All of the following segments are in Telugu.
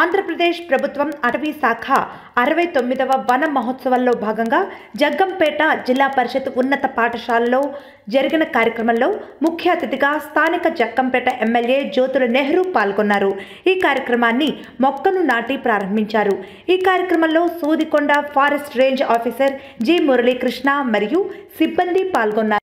ఆంధ్రప్రదేశ్ ప్రభుత్వం అటవీ శాఖ అరవై తొమ్మిదవ వన మహోత్సవంలో భాగంగా జగ్గంపేట జిల్లా పరిషత్ ఉన్నత పాఠశాలలో జరిగిన కార్యక్రమంలో ముఖ్య అతిథిగా స్థానిక జగ్గంపేట ఎమ్మెల్యే జ్యోతుల నెహ్రూ పాల్గొన్నారు ఈ కార్యక్రమాన్ని మొక్కను నాటి ప్రారంభించారు ఈ కార్యక్రమంలో Sudikonda forest range officer G Muralikrishna మరియు సిబ్బంది పాల్గొన్నారు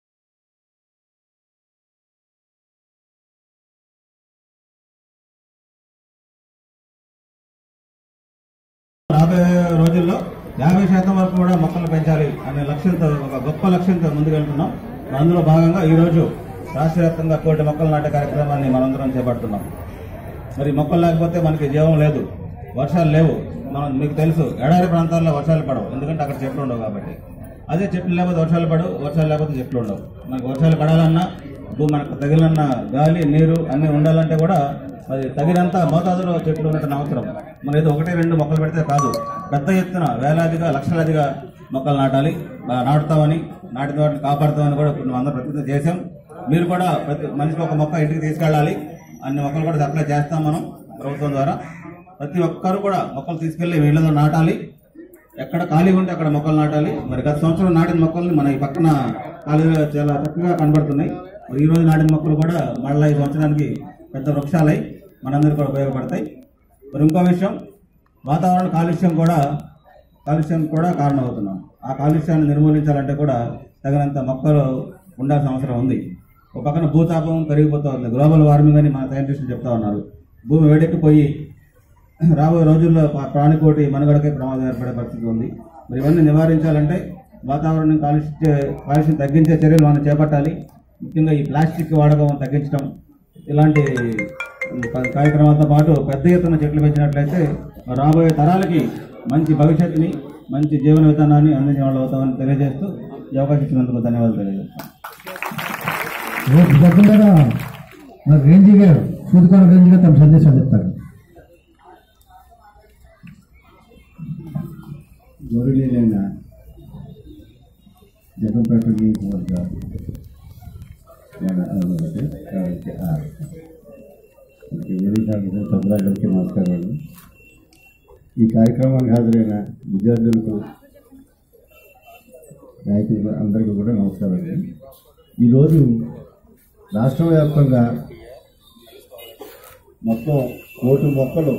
రాబోయే రోజుల్లో యాభై శాతం వరకు కూడా మొక్కలు పెంచాలి అనే లక్ష్యంతో ఒక గొప్ప లక్ష్యంతో ముందుకెళ్తున్నాం అందులో భాగంగా ఈరోజు రాష్ట్ర వ్యాప్తంగా కోటి మొక్కలు నాటే కార్యక్రమాన్ని మనందరం చేపడుతున్నాం మరి మొక్కలు లేకపోతే మనకి జీవం లేదు వర్షాలు లేవు మనం మీకు తెలుసు ఎడారి ప్రాంతాల్లో వర్షాలు పడవు ఎందుకంటే అక్కడ చెట్లు ఉండవు కాబట్టి అదే చెట్లు లేకపోతే వర్షాలు పడవు వర్షాలు లేకపోతే చెట్లు ఉండవు మనకు వర్షాలు పడాలన్నా భూ- మనకు తగినన్న గాలి నీరు అన్నీ ఉండాలంటే కూడా మరి తగినంత మోతాదులో చెట్లు ఉండటం అవసరం మన ఏదో ఒకటి రెండు మొక్కలు పెడితే కాదు పెద్ద ఎత్తున వేలాదిగా లక్షలాదిగా మొక్కలు నాటాలి ఆ, నాటుతామని నాటిన వాటిని కాపాడుతామని కూడా ఇప్పుడు మనం అందరం ప్రతిజ్ఞ చేశాం మీరు కూడా ప్రతి మనిషికి ఒక మొక్క ఇంటికి తీసుకెళ్ళాలి అన్ని మొక్కలు కూడా సప్లై చేస్తాం మనం ప్రభుత్వం ద్వారా ప్రతి ఒక్కరు కూడా మొక్కలు తీసుకెళ్లి వీళ్ళలో నాటాలి ఎక్కడ ఖాళీ ఉంటే అక్కడ మొక్కలు నాటాలి మరి గత సంవత్సరం నాటిన మొక్కల్ని మన ఈ పక్కన ఖాళీగా చాలా చక్కగా కనబడుతున్నాయి మరి ఈ రోజు నాటిన మొక్కలు కూడా మళ్ళీ ఈ సంవత్సరానికి పెద్ద వృక్షాలై మనందరికీ కూడా ఉపయోగపడతాయి మరి ఇంకో విషయం వాతావరణ కాలుష్యం కూడా కాలుష్యం కూడా కారణమవుతున్నాం ఆ కాలుష్యాన్ని నిర్మూలించాలంటే కూడా తగినంత మొక్కలు ఉండాల్సిన అవసరం ఉంది ఒక పక్కన భూతాపం పెరిగిపోతూ ఉంది గ్లోబల్ వార్మింగ్ అని మన సైంటిస్టులు చెప్తా ఉన్నారు భూమి వేడెక్కిపోయి రాబోయే రోజుల్లో పా- ప్రాణికోటి మనుగడకే ప్రమాదం ఏర్పడే పరిస్థితి ఉంది మరి ఇవన్నీ నివారించాలంటే వాతావరణం కాలుష్య కాలుష్యం తగ్గించే చర్యలు మనం చేపట్టాలి ముఖ్యంగా ఈ ప్లాస్టిక్ వాడకం తగ్గించడం ఇలాంటి కా- కార్యక్రమాలతో పాటు పెద్ద ఎత్తున చెట్లు పెంచినట్లయితే రాబోయే తరాలకి మంచి భవిష్యత్తుని మంచి జీవన విధానాన్ని అందించిన వాళ్ళు అవుతామని తెలియజేస్తూ ఈ అవకాశం ఇచ్చినందుకు ధన్యవాదాలు తెలియజేస్తాను రేపు దగ్గర మరి రేంజీ గారు సూదికొండ రేంజీ గారు తమ సందేశం చెప్తారు గౌరవనీయులైన జగంపేట నియోజకవర్గ మన అధిపతి కాబట్టి ఆ మనకి వేదిక తొందరగారికి నమస్కారాలు ఈ కార్యక్రమానికి హాజరైన విద్యార్థులకు నాయకులు అందరికీ కూడా నమస్కారాలు ఈరోజు రాష్ట్ర వ్యాప్తంగా మొత్తం కోటి మొక్కలు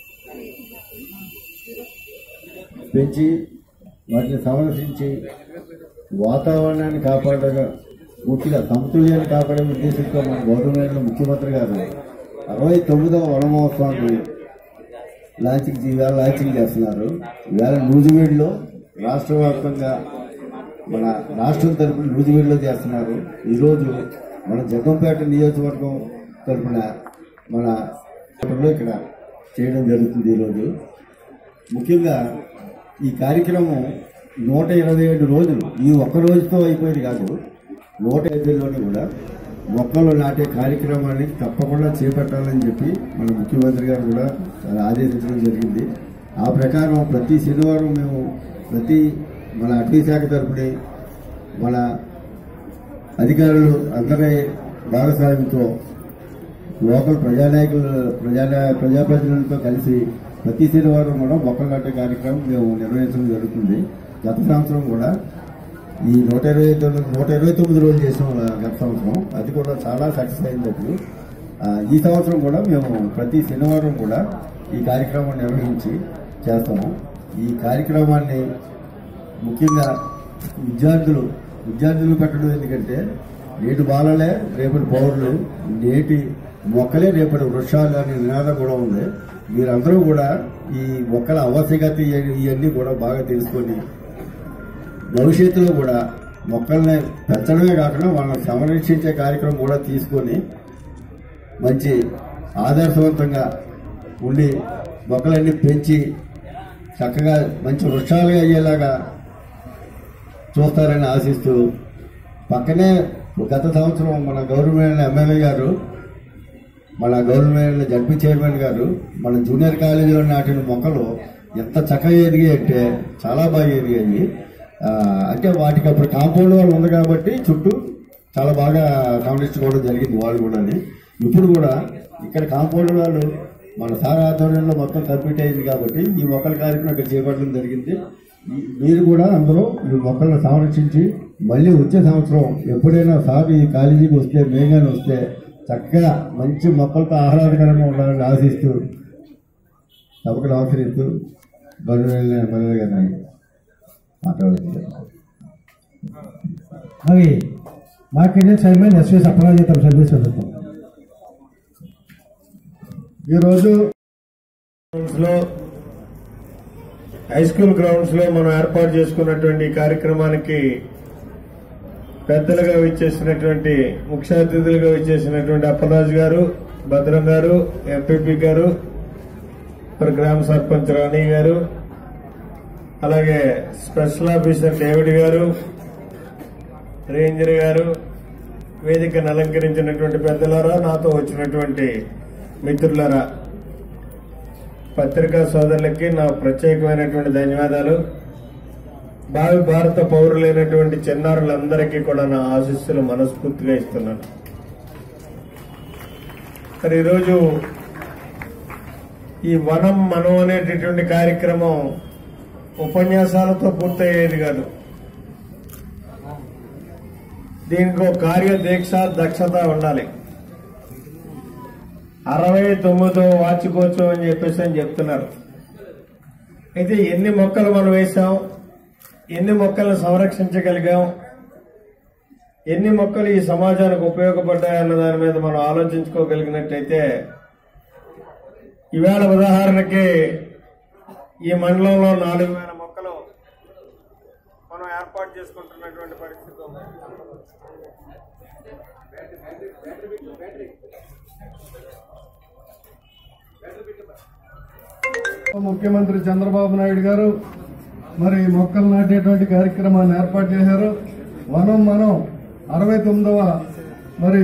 పెంచి వాటిని సంరక్షించి వాతావరణాన్ని కాపాడగా పూర్తిగా సమతుల్యాన్ని కాపాడే ఉద్దేశంతో మన గవర్నమెంట్ ముఖ్యమంత్రి గారు అరవై తొమ్మిదవ వన మహోత్సవాన్ని లాంచింగ్ ఇవాళ లాంచింగ్ చేస్తున్నారు ఇవాళ నూజివీడులో రాష్ట్ర వ్యాప్తంగా మన రాష్ట్రం తరపున నూజివీడులో చేస్తున్నారు ఈరోజు మన జగంపేట నియోజకవర్గం తరపున మన లో ఇక్కడ చేయడం జరుగుతుంది ఈరోజు ముఖ్యంగా ఈ కార్యక్రమం నూట ఇరవై ఏడు రోజులు ఈ ఒక్క రోజుతో అయిపోయింది కాదు నూట ఐదులోనే కూడా మొక్కలు నాటే కార్యక్రమాన్ని తప్పకుండా చేపట్టాలని చెప్పి మన ముఖ్యమంత్రి గారు కూడా ఆదేశించడం జరిగింది ఆ ప్రకారం ప్రతి శనివారం మేము ప్రతి మన అటవీ శాఖ తరపుని మన అధికారులు అందరి భాగస్వామ్యంతో లోకల్ ప్రజానాయకులు ప్రజా ప్రజాప్రతినిధులతో కలిసి ప్రతి శనివారం కూడా మొక్కలు నాటే కార్యక్రమం మేము నిర్వహించడం జరుగుతుంది గత సంవత్సరం కూడా ఈ నూట ఇరవై తొమ్మిది నూట ఇరవై తొమ్మిది రోజులు చేసాం గత సంవత్సరం అది కూడా చాలా సక్సెస్ అయింది అప్పుడు ఆ, ఈ సంవత్సరం కూడా మేము ప్రతి శనివారం కూడా ఈ కార్యక్రమం నిర్వహించి చేస్తాము ఈ కార్యక్రమాన్ని ముఖ్యంగా విద్యార్థులు విద్యార్థులు పెట్టడం ఎందుకంటే నేటి బాలలే రేపటి పౌరులు నేటి మొక్కలే రేపటి వృక్షాలు అనే నినాదం కూడా ఉంది మీరందరూ కూడా ఈ మొక్కల ఆవశ్యకత ఇవ- ఇవన్నీ కూడా బాగా తెలుసుకొని భవిష్యత్తులో కూడా మొక్కల్ని పెంచడమే కాకుండా వాళ్ళని సంరక్షించే కార్యక్రమం కూడా తీసుకొని మంచి ఆదర్శవంతంగా ఉండి మొక్కలన్నీ పెంచి చక్కగా మంచి వృక్షాలుగా అయ్యేలాగా చూస్తారని ఆశిస్తూ పక్కనే గత సంవత్సరం మన గవర్నమెంట్ ఎమ్మెల్యే గారు మన గవర్నమెంట్ జడ్పీ చైర్మన్ గారు మన జూనియర్ కాలేజీలో నాటిన మొక్కలు ఎంత చక్కగా ఎదిగాయి అంటే చాలా బాగా ఎదిగాయి ఆ, అంటే వాటికి అప్పుడు కాంపౌండ్ వాళ్ళు ఉంది కాబట్టి చుట్టూ చాలా బాగా సంరక్షించుకోవడం జరిగింది వాళ్ళు కూడా ఇప్పుడు కూడా ఇక్కడ కాంపౌండ్ వాళ్ళు మన సార్ ఆధ్వర్యంలో మొత్తం కంప్లీట్ అయింది కాబట్టి ఈ మొక్కల కార్యక్రమం ఇక్కడ చేపట్టడం జరిగింది ఈ- మీరు కూడా అందరూ ఈ మొక్కలను సంరక్షించి మళ్ళీ వచ్చే సంవత్సరం ఎప్పుడైనా సార్ ఈ కాలేజీకి వస్తే మేఘాన్ని వస్తే చక్కగా మంచి మొక్కలతో ఆహ్లాదకరంగా ఉండాలని ఆశిస్తూ సభకు ఆశ్రయిస్తూ గౌరవ మల్లెల గారిని మాట్లాడుతున్నాను అవి మార్కెట్ చైర్మన్ ఎస్వీఎస్ అప్పరాజితం సర్వీస్ చదువుతాం ఈరోజు గ్రౌండ్స్ లో హై స్కూల్ గ్రౌండ్స్ లో మనం ఏర్పాటు చేసుకున్నటువంటి ఈ కార్యక్రమానికి పెద్దలుగా విచ్చేసినటువంటి ముఖ్య అతిథులుగా విచ్చేసినటువంటి అప్పలరాజు గారు భద్రం గారు ఎంపీపీ గారు మరి గ్రామ సర్పంచ్ రాణి గారు అలాగే స్పెషల్ ఆఫీసర్ డేవిడ్ గారు రేంజర్ గారు వేదికను అలంకరించినటువంటి పెద్దలారా నాతో వచ్చినటువంటి మిత్రులారా పత్రికా సోదరులకి నా ప్రత్యేకమైనటువంటి ధన్యవాదాలు భావి భారత పౌరులైనటువంటి చిన్నారులందరికీ కూడా నా ఆశీస్సులు మనస్ఫూర్తిగా ఇస్తున్నాను మరి ఈరోజు ఈ వనం మనం అనేటటువంటి కార్యక్రమం ఉపన్యాసాలతో పూర్తయ్యేది కాదు దీనికి ఒక కార్యదీక్ష దక్షత ఉండాలి అరవై తొమ్మిదో వార్షికోత్సవం అని చెప్పేసి అని చెప్తున్నారు అయితే ఎన్ని మొక్కలు మనం వేసాం ఎన్ని మొక్కలను సంరక్షించగలిగాం ఎన్ని మొక్కలు ఈ సమాజానికి ఉపయోగపడ్డాయన్న దాని మీద మనం ఆలోచించుకోగలిగినట్టయితే ఈవేళ ఉదాహరణకి ఈ మండలంలో నాలుగు వేల మొక్కలు మనం ఏర్పాటు చేసుకుంటున్నటువంటి పరిస్థితి ఉంది ముఖ్యమంత్రి చంద్రబాబు నాయుడు గారు మరి మొక్కలు నాటేటువంటి కార్యక్రమాన్ని ఏర్పాటు చేశారు వనం మనం అరవై తొమ్మిదవ మరి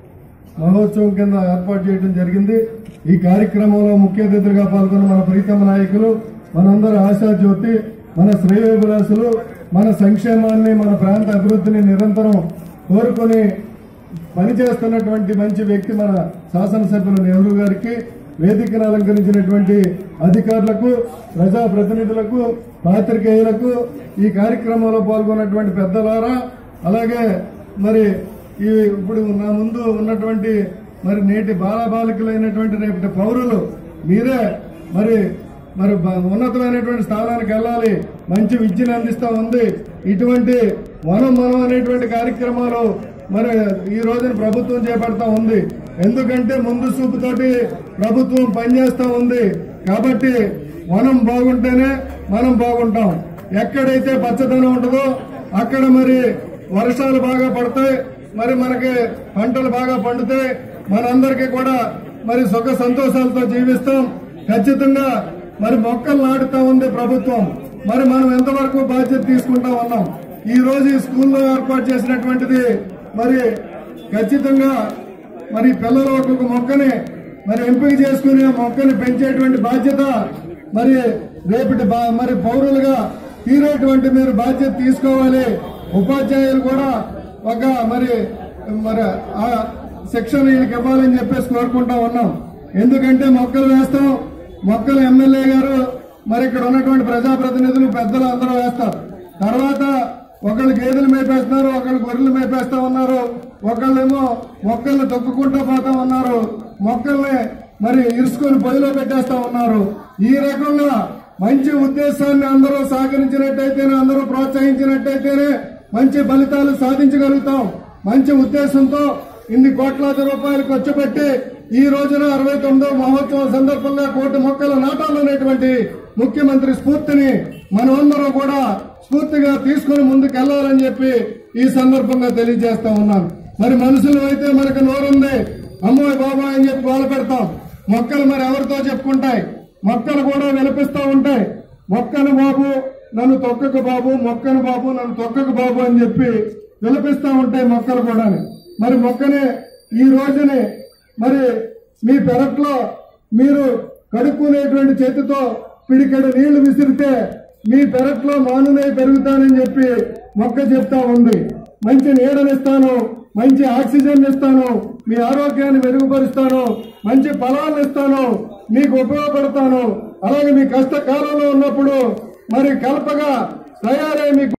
మహోత్సవం కింద ఏర్పాటు చేయడం జరిగింది ఈ కార్యక్రమంలో ముఖ్య అతిథులుగా పాల్గొన్న మన ప్రీతమ నాయకులు మనందరి ఆశాజ్యోతి మన శ్రేయోభిలాసులు మన సంక్షేమాన్ని మన ప్రాంత అభివృద్ధిని నిరంతరం కోరుకొని పనిచేస్తున్నటువంటి మంచి వ్యక్తి మన శాసనసభ్యులు నెహ్రూ గారికి వేదికను అలంకరించినటువంటి అధికారులకు ప్రజాప్రతినిధులకు పాత్రికేయులకు ఈ కార్యక్రమంలో పాల్గొన్నటువంటి పెద్దలారా అలాగే మరి ఈ ఇప్పుడు నా ముందు ఉన్నటువంటి మరి నేటి బాలబాలికలైనటువంటి రేపటి పౌరులు మీరే మరి మరి బ- ఉన్నతమైనటువంటి స్థానానికి వెళ్ళాలి మంచి విద్యను అందిస్తా ఉంది ఇటువంటి వనం మనం అనేటువంటి కార్యక్రమాలు మరి ఈ రోజున ప్రభుత్వం చేపడతా ఉంది ఎందుకంటే ముందు చూపుతోటి ప్రభుత్వం పనిచేస్తా ఉంది కాబట్టి వనం బాగుంటేనే మనం బాగుంటాం ఎక్కడైతే పచ్చదనం ఉంటుందో అక్కడ మరి వర్షాలు బాగా పడతాయి మరి మనకి పంటలు బాగా పండుతాయి మనందరికీ కూడా మరి సుఖ సంతోషాలతో జీవిస్తాం ఖచ్చితంగా మరి మొక్కలు నాటుతా ఉంది ప్రభుత్వం మరి మనం ఎంతవరకు బాధ్యత తీసుకుంటా ఉన్నాం ఈ రోజు ఈ స్కూల్లో ఏర్పాటు చేసినటువంటిది మరి ఖచ్చితంగా మరి పిల్లలు ఒక్కొక్క మొక్కని మరి ఎంపిక చేసుకుని ఆ మొక్కని పెంచేటువంటి బాధ్యత మరి రేపటి బా- మరి పౌరులుగా తీరేటువంటి మీరు బాధ్యత తీసుకోవాలి ఉపాధ్యాయులు కూడా ఒక మరి మరి ఆ శిక్షణ వీళ్ళకి ఇవ్వాలని చెప్పేసి కోరుకుంటా ఉన్నాం ఎందుకంటే మొక్కలు వేస్తాం మొక్కలు ఎమ్మెల్యే గారు మరి ఇక్కడ ఉన్నటువంటి ప్రజాప్రతినిధులు పెద్దలు అందరూ వేస్తారు తర్వాత ఒకళ్ళు గేదెలు మేపేస్తున్నారు ఒకళ్ళు గొర్రెలు మేపేస్తా ఉన్నారు ఒకళ్ళేమో మొక్కల్ని తొక్కుకుంటూ పోతా ఉన్నారు మొక్కల్ని మరి ఇరుసుకొని పొయ్యిలో పెట్టేస్తా ఉన్నారు ఈ రకంగా మంచి ఉద్దేశాన్ని అందరూ సహకరించినట్టయితేనే అందరూ ప్రోత్సహించినట్టయితేనే మంచి ఫలితాలు సాధించగలుగుతాం మంచి ఉద్దేశంతో ఇన్ని కోట్లాది రూపాయలు ఖర్చు పెట్టి ఈ రోజున అరవై తొమ్మిదవ మహోత్సవం సందర్భంగా కోటి మొక్కలు నాటాలనేటువంటి ముఖ్యమంత్రి స్ఫూర్తిని మనమందరం కూడా స్ఫూర్తిగా తీసుకుని ముందుకెళ్లాలని చెప్పి ఈ సందర్భంగా తెలియజేస్తా ఉన్నాను మరి మనుషులు అయితే మనకు నోరుంది అమ్మోయ్ బాబాయ్ అని చెప్పి గోల పెడతాం మొక్కలు మరి ఎవరితో చెప్పుకుంటాయి మొక్కలు కూడా వినిపిస్తూ ఉంటాయి మొక్కను బాబు నన్ను తొక్కకు బాబు మొక్కను బాబు నన్ను తొక్కకు బాబు అని చెప్పి వినిపిస్తూ ఉంటాయి మొక్కలు కూడా మరి మొక్కని ఈ రోజుని మరి మీ పెరట్లో మీరు కడుక్కునేటువంటి చేతితో పిడికెడు నీళ్లు విసిరితే మీ పెరట్లో మానునే పెరుగుతానని చెప్పి మొక్క చెప్తా ఉంది మంచి నీడనిస్తాను మంచి ఆక్సిజన్ ఇస్తాను మీ ఆరోగ్యాన్ని మెరుగుపరుస్తాను మంచి ఫలాలను ఇస్తాను మీకు ఉపయోగపడతాను అలాగే మీ కష్టకాలంలో ఉన్నప్పుడు మరి కలపగా తయారై మీకు